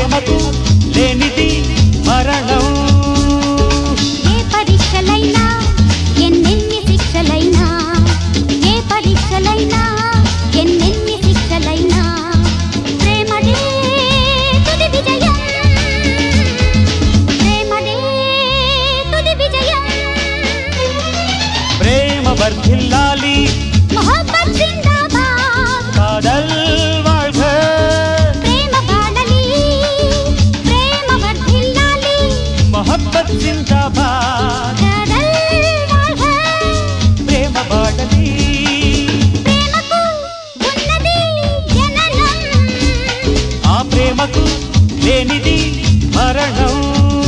ప్రేమకు లేనిది మరణం ఏ పరీక్షలైనా ఎన్నెన్ని శిక్షలైనా ఏ పరీక్షలైనా ఎన్నెన్ని శిక్షలైనా ప్రేమదే తుది విజయం ప్రేమదే తుది విజయం ప్రేమ వర్ధిల్లాలి మొహబ్బత్ జిందాబాద్ కాదల్ வாழ்க ప్రేమ వాడలి ప్రేమ వర్ధిల్లాలి మొహబ్బత్ జిందాబాద్ కాదల్ వాళ్హ ప్రేమ వాడలి ప్రేమకు ఉన్నది జననం ఆ ప్రేమకు లేనిది మరణం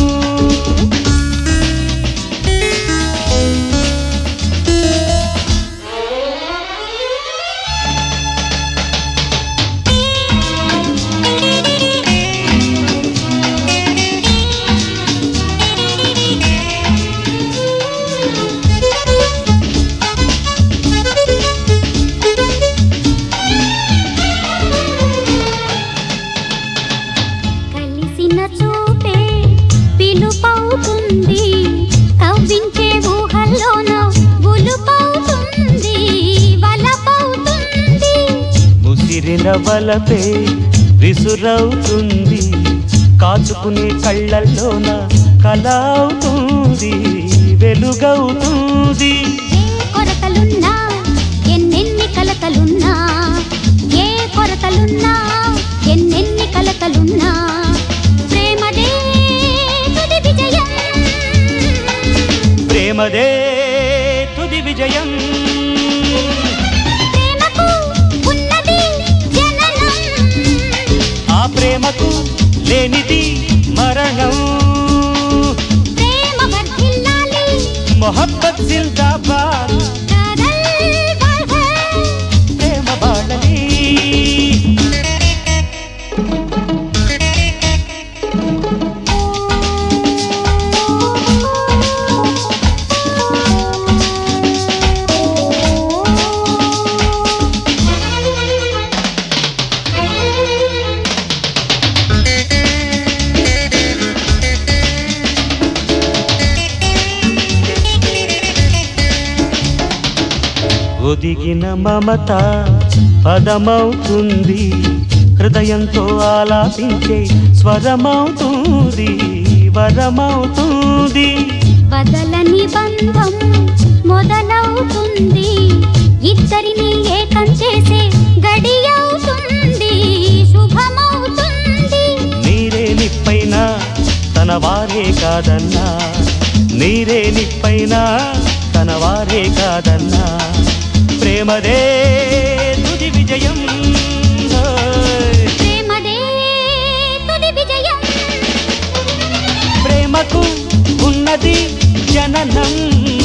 కలిసిన చూపే పిలుపవుతుంది కవ్వించే ఊహల్లోన ఉలుపవుతుంది వలపవుతుంది ముసిరిన వలపే విసురవుతుంది కాచుకునే కళ్ళల్లోన కల అవుతుంది వెలుగవుతుంది ఏ కొరతలున్నా ఎన్నెన్ని కలతలున్నా ఏ కొరతలున్నా ఎన్నెన్ని కలతలున్నా ప్రేమదే తుది విజయం ప్రేమదే తుది విజయం ప్రేమకు ఉన్నది జననం ఆ ప్రేమకు లేనిది మరణం ప్రేమ వర్ధిల్లాలి మొహబ్బత్ జిందాబాద్ కాదల్ వాళ్హ ప్రేమ వాడలి ఒదిగిన మమత పదమవుతుంది హృదయంతో ఆలాపించే స్వరమవుతుంది వరమవుతుంది వదలని బంధం మొదలవుతుంది ఇద్దరిని ఏకం చేసే గడియవుతుంది శుభమవుతుంది నీరే నిప్పైనా తన వారే కాదన్నా నీరే నిప్పైనా తన వారే కాదన్నా ప్రేమదే తుది విజయం ఓయ్. ప్రేమదే తుది విజయం ప్రేమకు ఉన్నది జననం